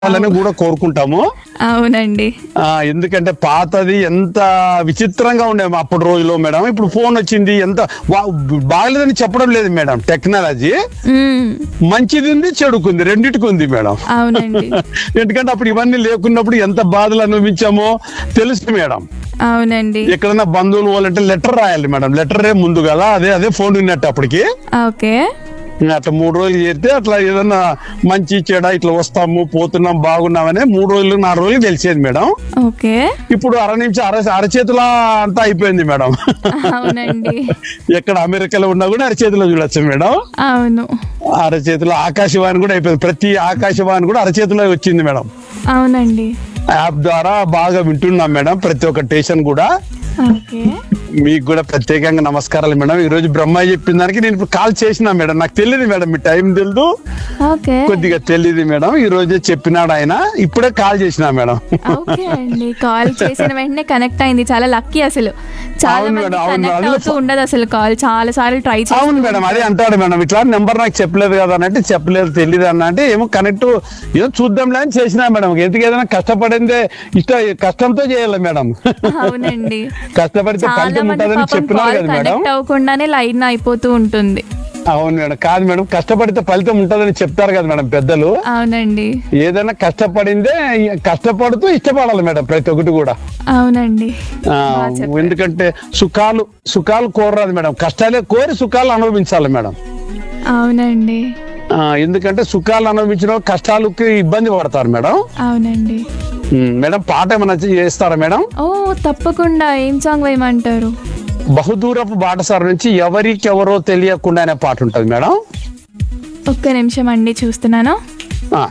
వాళ్ళని కూడా కోరుకుంటాము అవునండి ఆ, ఎందుకంటే పాతది ఎంత విచిత్రంగా ఉండే అప్పటి రోజులో మేడం ఇప్పుడు ఫోన్ వచ్చింది ఎంత వా- బాగలేదని చెప్పడం లేదు మేడం టెక్నాలజీ మ్మ్. మంచిది ఉంది చెడుకుంది రెండిటికి ఉంది మేడం అవునండి ఎందుకంటే అప్పుడు ఇవన్నీ లేకున్నప్పుడు ఎంత బాధలు అనుభవించామో తెలుసు మేడం అవునండి ఎక్కడైనా బంధువులు వాళ్ళంటే లెటర్ రాయాలి మేడం లెటరే ముందు కదా అదే అదే ఫోన్ ఉన్నట్టు అప్పటికి ఓకే ఇంకా అట్లా మూడు రోజులు చేరితే అట్లా ఏదన్నా మంచి చెడ ఇట్లా వస్తాము పోతున్నాం బాగున్నామని మూడు రోజులు నాలుగు రోజులు తెలిసేది మేడం ఓకే ఇప్పుడు అర నిమిషం అర అరచేతుల అంతా అయిపోయింది మేడం అవునండి ఎక్కడ అమెరికాలో ఉన్నా కూడా అరచేతిలో చూడొచ్చు మేడం అవును అరచేతిలో ఆకాశవాణి కూడా అయిపోయింది ప్రతి ఆకాశవాణి కూడా అరచేతిలో వచ్చింది మేడం అవునండి యాప్ ద్వారా బాగా వింటున్నాం మేడం ప్రతి ఒక్క స్టేషన్ కూడా ఓకే మీకు కూడా ప్రత్యేకంగా నమస్కారాలు మేడం ఈ రోజు బ్రహ్మ చెప్పిన దానికి నేను ఇప్పుడు కాల్ చేసిన మేడం నాకు తెలియదు మేడం మీ టైం తెలియదు ఓకే కొద్దిగా తెలియదు మేడం ఈ రోజే చెప్పినాడు ఆయన ఇప్పుడే కాల్ చేసిన మేడం ఓకే అండి కాల్ చేసిన వెంటనే కనెక్ట్ అయింది చాలా లక్కీ అసలు చాలా అవును మంది మేడం, అవును. కనెక్ట్ అందులో అవుతూ ఉండదు అసలు కాల్ చాలా సార్లు ట్రై చేసి అవును మేడం అదే అంటాడు మేడం ఇట్లా నెంబర్ నాకు చెప్పలేదు కదా అన్నట్టు చెప్పలేదు తెలియదు అన్న అంటే ఏమో కనెక్ట్ ఏమో చూద్దాంలే అని చేసినా మేడం ఎందుకు ఏదైనా కష్టపడిందే ఇష్ట కష్టంతో చేయాలి మేడం అవునండి కష్టపడితే చాలా ఫలితం మంది ఉంటుందని పాపం చెప్పినారు కాల్ కదా మేడం కనెక్ట్ అవ్వకుండానే లైన్ అయిపోతూ ఉంటుంది అవును మేడం కాదు మేడం కష్టపడితే ఫలితం ఉంటుందని చెప్తారు కదా మేడం పెద్దలు అవునండి ఏదైనా కష్టపడిందే కష్టపడుతూ ఇష్టపడాలి మేడం ప్రతి ఒక్కటి కూడా అవునండి ఆ, బాగా చెప్పారు. ఎందుకంటే సుఖాలు సుఖాలు కోరరాదు మేడం కష్టాలే కోరి సుఖాలు అనుభవించాలి మేడం అవునండి ఆ, ఎందుకంటే సుఖాలు అనుభవించిన వాళ్ళు కష్టాలకి ఇబ్బంది పడతారు మేడం అవునండి ఉమ్, మేడం పాట ఏమైనా చేస్తారా మేడం ఓ తప్పకుండా ఏం సాంగ్ వేయమంటారు బహుదూరపు బాటసారి నుంచి ఎవరికెవరో తెలియకుండా అనే పాట ఉంటుంది మేడం ఒక్క నిమిషం అండి చూస్తున్నాను ఆ,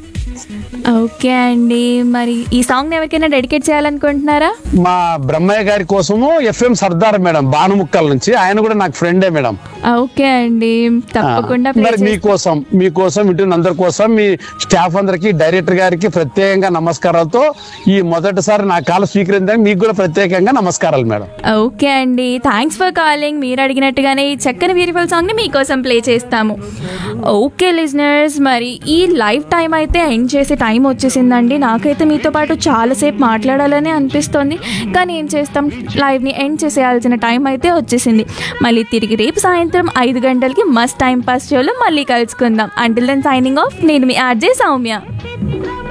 ఓకే అండి మరి ఈ సాంగ్ ఎవరికైనా డెడికేట్ చేయాలనుకుంటున్నారా మా బ్రహ్మయ్య గారి కోసము ఎఫ్ఎం సర్దార్ మేడం బానుముక్కల నుంచి ఆయన కూడా నాకు ఫ్రెండే మేడం ఓకే అండి తప్పకుండా play మరి చేస్తాను. మీకోసం మీకోసం వింటున్న అందరి కోసం మీ స్టాఫ్ అందరికి డైరెక్టర్ గారికి ప్రత్యేకంగా నమస్కారాలతో ఈ మొదటిసారి నా కాల్ స్వీకరించడానికి మీకు కూడా ప్రత్యేకంగా నమస్కారాలు మేడం ఓకే అండి థ్యాంక్స్ ఫర్ కాలింగ్ మీరు అడిగినట్టుగానే ఈ చక్కని బ్యూటిఫుల్ సాంగ్ని మీకోసం ప్లే చేస్తాము ఓకే లిజనర్స్ మరి ఈ లైవ్ టైం అయితే ఎండ్ చేసే టైం వచ్చేసిందండి నాకైతే మీతో పాటు చాలాసేపు మాట్లాడాలని అనిపిస్తుంది కానీ ఏం చేస్తాం లైవ్ని ఎండ్ చేసేయాల్సిన టైం అయితే వచ్చేసింది మళ్ళీ తిరిగి రేపు సాయంత్రం ఐదు గంటలకి మస్ట్ టైం పాస్ షోలో మళ్ళీ కలుసుకుందాం అంటిల్ దెన్ సైనింగ్ ఆఫ్ నేను మీ ఆర్జే సౌమ్య